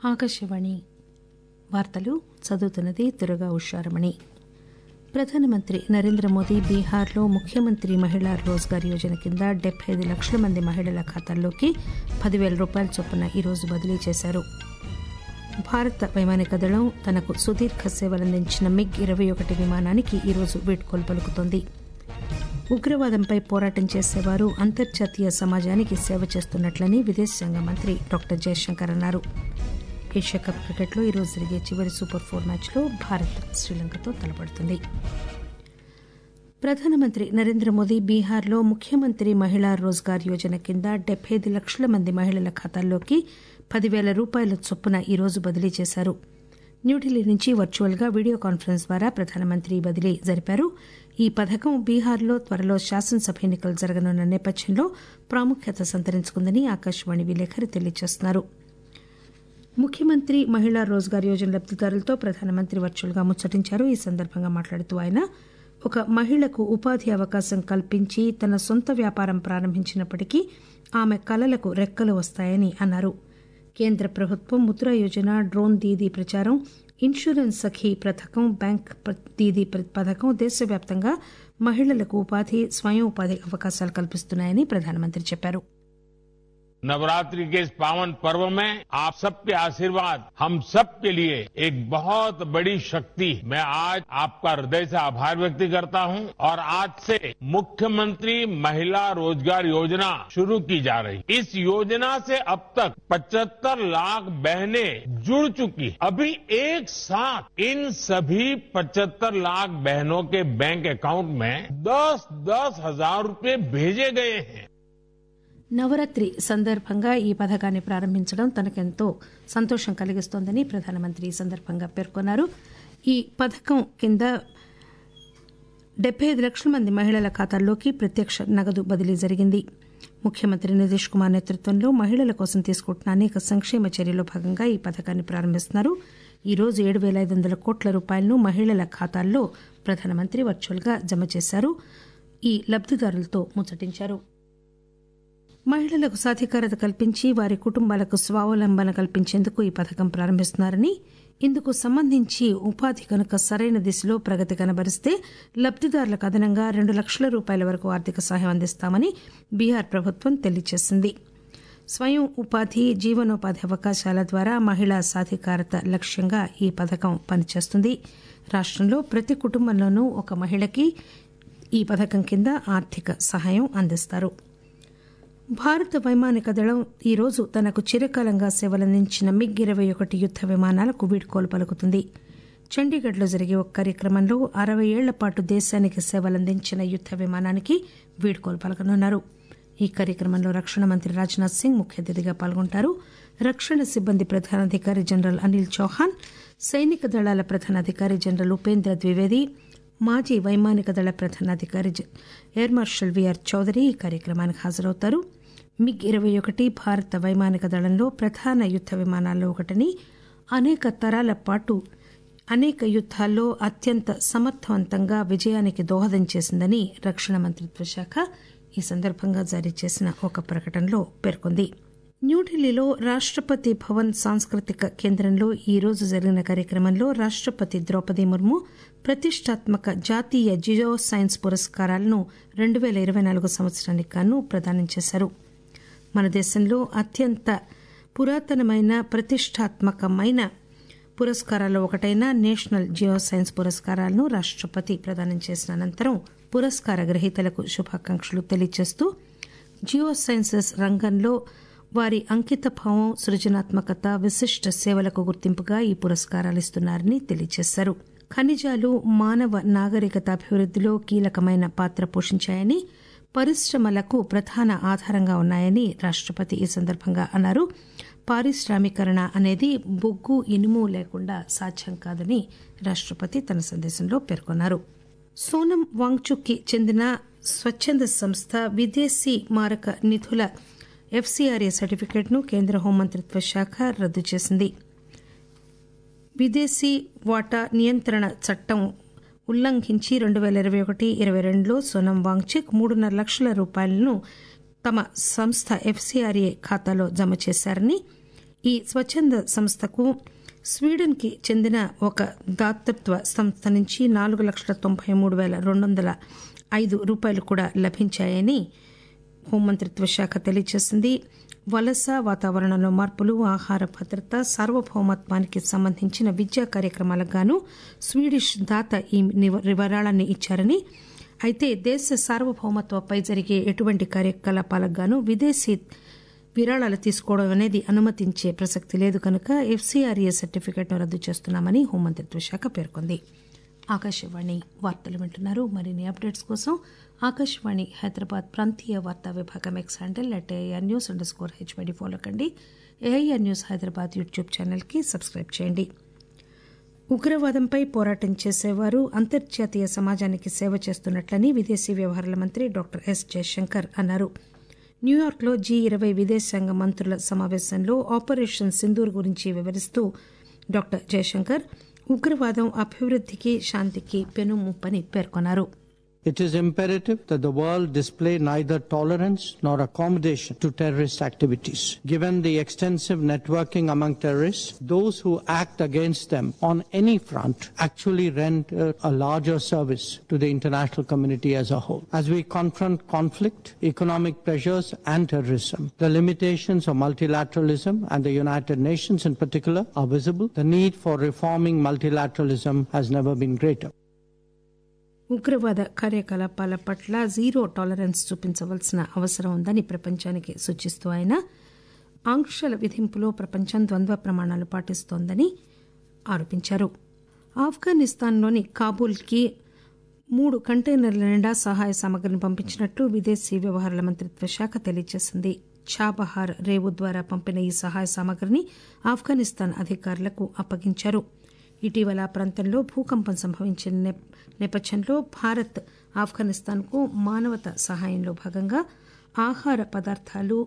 ఆకాశవాణి వార్తలు చదువుతున్నది దుర్గా ఉషారమణి ప్రధానమంత్రి నరేంద్ర మోదీ బీహార్లో ముఖ్యమంత్రి మహిళా రోజ్గార్ యోజన కింద డెబ్బై ఐదు లక్షల మంది మహిళల ఖాతాల్లోకి పదివేల రూపాయల చొప్పున ఈరోజు బదిలీ చేశారు భారత వైమానిక దళం తనకు సుదీర్ఘ సేవలందించిన మిగ్ ఇరవై ఒకటి విమానానికి ఈరోజు వీడ్కోలు పలుకుతోంది ఉగ్రవాదంపై పోరాటం చేసేవారు అంతర్జాతీయ సమాజానికి సేవ చేస్తున్నట్లని విదేశాంగ మంత్రి డాక్టర్ జయశంకర్ అన్నారు ఏషియా కప్ క్రికెట్లో ఈరోజు జరిగే చివరి సూపర్ ఫోర్ మ్యాచ్లో భారత్ శ్రీలంకతో తలపడుతుంది ప్రధానమంత్రి నరేంద్ర మోదీ బీహార్లో ముఖ్యమంత్రి మహిళా రోజ్గార్ యోజన కింద డెబ్బై ఐదు లక్షల మంది మహిళల ఖాతాల్లోకి పదివేల రూపాయల చొప్పున ఈరోజు బదిలీ చేశారు న్యూఢిల్లీ నుంచి వర్చువల్ గా వీడియో కాన్ఫరెన్స్ ద్వారా ప్రధానమంత్రి ఈ బదిలీ జరిపారు ఈ పథకం బీహార్లో త్వరలో శాసనసభ ఎన్నికలు జరగనున్న నేపథ్యంలో ప్రాముఖ్యత సంతరించుకుందని ఆకాశవాణి విలేకరి తెలియజేస్తున్నారు ముఖ్యమంత్రి మహిళా రోజ్గార్ యోజన లబ్దిదారులతో ప్రధానమంత్రి వర్చువల్ గా ముచ్చటించారు ఈ సందర్భంగా మాట్లాడుతూ ఆయన ఒక మహిళకు ఉపాధి అవకాశం కల్పించి తన సొంత వ్యాపారం ప్రారంభించినప్పటికీ ఆమె కలలకు రెక్కలు వస్తాయని అన్నారు కేంద్ర ప్రభుత్వం ముద్రా యోజన డ్రోన్ దీదీ ప్రచారం ఇన్సూరెన్స్ సఖీ పథకం బ్యాంక్ దీదీ పథకం దేశవ్యాప్తంగా మహిళలకు ఉపాధి స్వయం ఉపాధి అవకాశాలు కల్పిస్తున్నాయని ప్రధానమంత్రి చెప్పారు नवरात्रि के इस पावन पर्व में आप सबके आशीर्वाद हम सब के लिए एक बहुत बड़ी शक्ति है मैं आज आपका हृदय से आभार व्यक्त करता हूं और आज से मुख्यमंत्री महिला रोजगार योजना शुरू की जा रही इस योजना से अब तक 75 लाख बहनें जुड़ चुकी हैं अभी एक साथ इन सभी 75 लाख बहनों के बैंक अकाउंट में दस दस हजार रूपये भेजे गए हैं నవరాత్రి సందర్భంగా ఈ పథకాన్ని ప్రారంభించడం తనకెంతో సంతోషం కలిగిస్తోందని ప్రధానమంత్రి ఈ సందర్భంగా పేర్కొన్నారు ఈ పథకం కింద డెబ్బై ఐదు లక్షల మంది మహిళల ఖాతాల్లోకి ప్రత్యక్ష నగదు బదిలీ జరిగింది ముఖ్యమంత్రి నితీష్ కుమార్ నేతృత్వంలో మహిళల కోసం తీసుకుంటున్న అనేక సంక్షేమ చర్యల్లో భాగంగా ఈ పథకాన్ని ప్రారంభిస్తున్నారు ఈ రోజు ఏడు పేల ఐదు వందల కోట్ల రూపాయలను మహిళల ఖాతాల్లో ప్రధానమంత్రి వర్చువల్ గా జమ చేశారు ఈ లబ్దిదారులతో ముచ్చటించారు మహిళలకు సాధికారత కల్పించి వారి కుటుంబాలకు స్వావలంబన కల్పించేందుకు ఈ పథకం ప్రారంభిస్తున్నారని ఇందుకు సంబంధించి ఉపాధి కనుక సరైన దిశలో ప్రగతి కనబరిస్తే లబ్దిదారులకు అదనంగా రెండు లక్షల రూపాయల వరకు ఆర్థిక సహాయం అందిస్తామని బీహార్ ప్రభుత్వం తెలియజేసింది స్వయం ఉపాధి జీవనోపాధి అవకాశాల ద్వారా మహిళా సాధికారత లక్ష్యంగా ఈ పథకం పనిచేస్తుంది రాష్టంలో ప్రతి కుటుంబంలోనూ ఒక మహిళకి ఈ పథకం కింద ఆర్థిక సహాయం అందిస్తారు భారత వైమానిక దళం ఈరోజు తనకు చిరకాలంగా సేవలందించిన మిగ్ ఇరవై ఒకటి యుద్ద విమానాలకు వీడ్కోలు పలుకుతుంది చండీగఢ్లో జరిగే ఒక కార్యక్రమంలో అరవై ఏళ్ల పాటు దేశానికి సేవలందించిన యుద్ద విమానానికి వీడ్కోలు పలకనున్నారు ఈ కార్యక్రమంలో రక్షణ మంత్రి రాజ్నాథ్ సింగ్ ముఖ్య అతిథిగా పాల్గొంటారు రక్షణ సిబ్బంది ప్రధానాధికారి జనరల్ అనిల్ చౌహాన్ సైనిక దళాల ప్రధానాధికారి జనరల్ ఉపేంద్ర ద్వివేది మాజీ వైమానిక దళ ప్రధానాధికారి ఎయిర్ మార్షల్ విఆర్ చౌదరి ఈ కార్యక్రమానికి హాజరవుతారు మిగ్ ఇరవై ఒకటి భారత వైమానిక దళంలో ప్రధాన యుద్ద విమానాల్లో ఒకటని అనేక తరాల పాటు అనేక యుద్దాల్లో అత్యంత సమర్థవంతంగా విజయానికి దోహదం చేసిందని రక్షణ మంత్రిత్వ శాఖ ఈ సందర్భంగా జారీ చేసిన ఒక ప్రకటనలో పేర్కొంది న్యూఢిల్లీలో రాష్టపతి భవన్ సాంస్కృతిక కేంద్రంలో ఈ రోజు జరిగిన కార్యక్రమంలో రాష్టపతి ద్రౌపది ముర్ము ప్రతిష్టాత్మక జాతీయ జియో సైన్స్ పురస్కారాలను రెండు పేల ఇరవై నాలుగు సంవత్సరానికి గాను ప్రదానం చేశారు మన దేశంలో అత్యంత పురాతనమైన ప్రతిష్టాత్మకమైన పురస్కారాల్లో ఒకటైన నేషనల్ జియో సైన్స్ పురస్కారాలను రాష్టపతి ప్రదానం చేసిన అనంతరం పురస్కార గ్రహీతలకు శుభాకాంక్షలు తెలియజేస్తూ జియో సైన్సెస్ రంగంలో వారి అంకితభావం సృజనాత్మకత విశిష్ట సేవలకు గుర్తింపుగా ఈ పురస్కారాలు ఇస్తున్నారని తెలియజేశారు ఖనిజాలు మానవ నాగరికత అభివృద్దిలో కీలకమైన పాత్ర పోషించాయని పరిశ్రమలకు ప్రధాన ఆధారంగా ఉన్నాయని రాష్టపతి ఈ సందర్భంగా అన్నారు పారిశ్రామీకరణ అనేది బొగ్గు ఇనుము లేకుండా సాధ్యం కాదని రాష్టపతి తన సందేశంలో పేర్కొన్నారు సోనం వాంగ్చుక్ కి చెందిన స్వచ్చంద సంస్థ విదేశీ మారక నిధుల ఎఫ్సీఆర్ఏ సర్టిఫికెట్ను కేంద్ర హోంమంత్రిత్వ శాఖ రద్దు చేసింది విదేశీ వాటా నియంత్రణ చట్టం ఉల్లంఘించి రెండు పేల ఇరవై ఒకటి ఇరవై రెండులో సోనం వాంగ్చిక్ మూడున్నర లక్షల రూపాయలను తమ సంస్థ ఎఫ్సీఆర్ఏ ఖాతాలో జమ చేశారని ఈ స్వచ్ఛంద సంస్థకు స్వీడన్కి చెందిన ఒక దాతృత్వ సంస్థ నుంచి నాలుగు లక్షల తొంభై మూడు వేల రెండు వందల ఐదు రూపాయలు కూడా లభించాయని హోంమంత్రిత్వ శాఖ తెలియజేసింది వలస వాతావరణంలో మార్పులు ఆహార భద్రత సార్వభౌమత్వానికి సంబంధించిన విద్యా కార్యక్రమాలకు గాను స్వీడిష్ దాత ఈ విరాళాన్ని ఇచ్చారని అయితే దేశ సార్వభౌమత్వంపై జరిగే ఎటువంటి కార్యకలాపాలకు గాను విదేశీ విరాళాలు తీసుకోవడం అనేది అనుమతించే ప్రసక్తి లేదు కనుక ఎఫ్సీఆర్ఏ సర్టిఫికెట్ను రద్దు చేస్తున్నామని హోంమంత్రిత్వ శాఖ పేర్కొంది ఆకాశవాణి వార్తలు వింటున్నారు మరిన్ని అప్డేట్స్ కోసం ఆకాశవాణి హైదరాబాద్ ప్రాంతీయ వార్తా విభాగం X handle at AIR news under score HYD follow కండి ఏఐఆర్ న్యూస్ హైదరాబాద్ యూట్యూబ్ ఛానల్కి సబ్స్క్రైబ్ చేయండి ఉగ్రవాదంపై పోరాటం చేసేవారు అంతర్జాతీయ సమాజానికి సేవ చేస్తున్నట్లని విదేశీ వ్యవహారాల మంత్రి డాక్టర్ ఎస్ జయశంకర్ అన్నారు న్యూయార్క్లో జీ ఇరవై విదేశాంగ మంత్రుల సమావేశంలో ఆపరేషన్ సింధూర్ గురించి వివరిస్తూ డాక్టర్ జయశంకర్ ఉగ్రవాదం అభివృద్దికి శాంతికి పెనుముప్పని పేర్కొన్నారు It is imperative that the world display neither tolerance nor accommodation to terrorist activities. Given the extensive networking among terrorists, those who act against them on any front actually render a larger service to the international community as a whole. As we confront conflict, economic pressures, and terrorism, the limitations of multilateralism and the United Nations in particular are visible. The need for reforming multilateralism has never been greater. ఉగ్రవాద కార్యకలాపాల పట్ల zero tolerance చూపించవలసిన అవసరం ఉందని ప్రపంచానికి సూచిస్తూ ఆయన ఆంక్షల విధింపులో ప్రపంచం ద్వంద్వ ప్రమాణాలు పాటిస్తోందని ఆరోపించారు ఆఫ్ఘనిస్తాన్లోని కాబూల్కి మూడు కంటైనర్ల నిండా సహాయ సామగ్రిని పంపించినట్లు విదేశీ వ్యవహారాల మంత్రిత్వ శాఖ తెలియజేసింది చాబహార్ రేవు ద్వారా పంపిన ఈ సహాయ సామగ్రిని ఆఫ్ఘనిస్తాన్ అధికారులకు అప్పగించారు ఇటీవల ఆ ప్రాంతంలో భూకంపం సంభవించిన నేపథ్యంలో భారత్ ఆఫ్ఘనిస్తాన్కు మానవత సహాయంలో భాగంగా ఆహార పదార్థాలు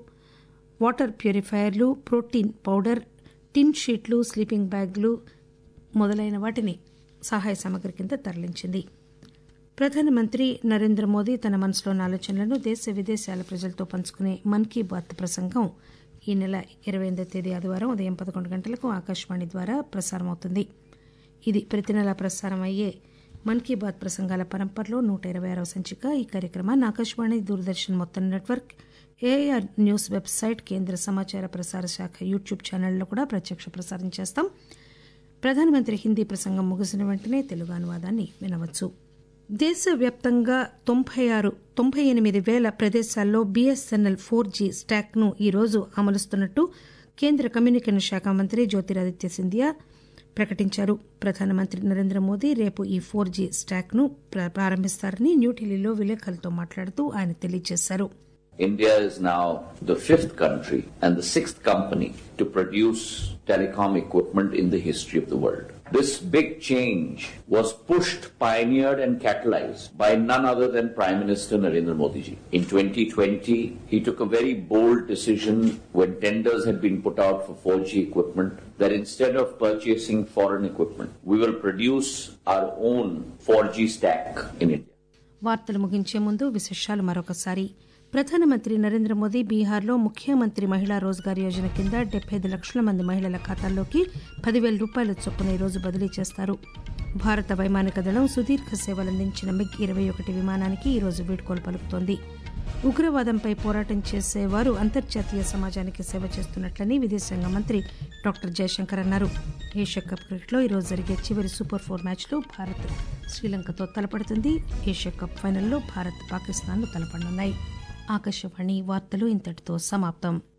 వాటర్ ప్యూరిఫైయర్లు ప్రోటీన్ పౌడర్ టిన్ షీట్లు స్లీపింగ్ బ్యాగ్లు మొదలైన వాటిని సహాయ సామగ్రి కింద తరలించింది ప్రధానమంత్రి నరేంద్ర మోదీ తన మనసులోని ఆలోచనలను దేశ విదేశాల ప్రజలతో పంచుకునే మన్ కీ బాత్ ప్రసంగం ఈ నెల ఇరవై ఎనిమిదో తేదీ ఆదివారం ఉదయం పదకొండు గంటలకు ఆకాశవాణి ద్వారా ప్రసారమవుతుంది ఇది ప్రతి నెలా ప్రసారం అయ్యే మన్ కీ బాత్ ప్రసంగాల పరంపరలో నూట ఇరవై ఆరవ సంచిక ఈ కార్యక్రమాన్ని ఆకాశవాణి దూరదర్శన్ మొత్తం నెట్వర్క్ ఏఐఆర్ న్యూస్ వెబ్సైట్ కేంద్ర సమాచార ప్రసార శాఖ యూట్యూబ్ ఛానళ్లలో కూడా ప్రత్యక్ష ప్రసారం చేస్తాం ప్రధానమంత్రి హిందీ ప్రసంగం ముగిసిన వెంటనే తెలుగు అనువాదాన్ని వినవచ్చు దేశవ్యాప్తంగా తొంభై ఆరు తొంభై ఎనిమిది వేల ప్రదేశాల్లో బీఎస్ఎన్ఎల్ ఫోర్ జీ స్టాక్ను ఈరోజు అమలుస్తున్నట్టు కేంద్ర కమ్యూనికేషన్ శాఖ మంత్రి జ్యోతిరాదిత్య సింధియా ప్రకటించారు ప్రధానమంత్రి నరేంద్ర మోదీ రేపు ఈ ఫోర్ జీ స్టాక్ను ప్రారంభిస్తారని న్యూఢిల్లీలో విలేకరులతో మాట్లాడుతూ ఆయన తెలియజేశారు India is now the fifth country and the sixth company to produce telecom equipment in the history of the world. This big change was pushed, pioneered, and catalyzed by none other than Prime Minister Narendra Modi ji. In 2020, he took a very bold decision when tenders had been put out for 4G equipment that instead of purchasing foreign equipment, we will produce our own 4G stack in India. వార్తలు ముగించే ముందు విశేషాలు మరొకసారి ప్రధానమంత్రి నరేంద్ర మోదీ బీహార్లో ముఖ్యమంత్రి మహిళా రోజ్గార్ యోజన కింద డెబ్బై ఐదు లక్షల మంది మహిళల ఖాతాల్లోకి పదివేల రూపాయల చొప్పున ఈరోజు బదిలీ చేస్తారు భారత వైమానిక దళం సుదీర్ఘ సేవలందించిన మిగ్ ఇరవై ఒకటి విమానానికి ఈరోజు వీడ్కోలు పలుకుతోంది ఉగ్రవాదంపై పోరాటం చేసేవారు అంతర్జాతీయ సమాజానికి సేవ చేస్తున్నట్లని విదేశాంగ మంత్రి డాక్టర్ జయశంకర్ అన్నారు ఏషియా కప్ క్రికెట్లో ఈరోజు జరిగే చివరి సూపర్ ఫోర్ మ్యాచ్లో భారత్ శ్రీలంకతో తలపడుతుంది ఏషియా కప్ ఫైనల్లో భారత్ పాకిస్తాన్లు తలపడనున్నాయి ఆకాశవాణి వార్తలు ఇంతటితో సమాప్తం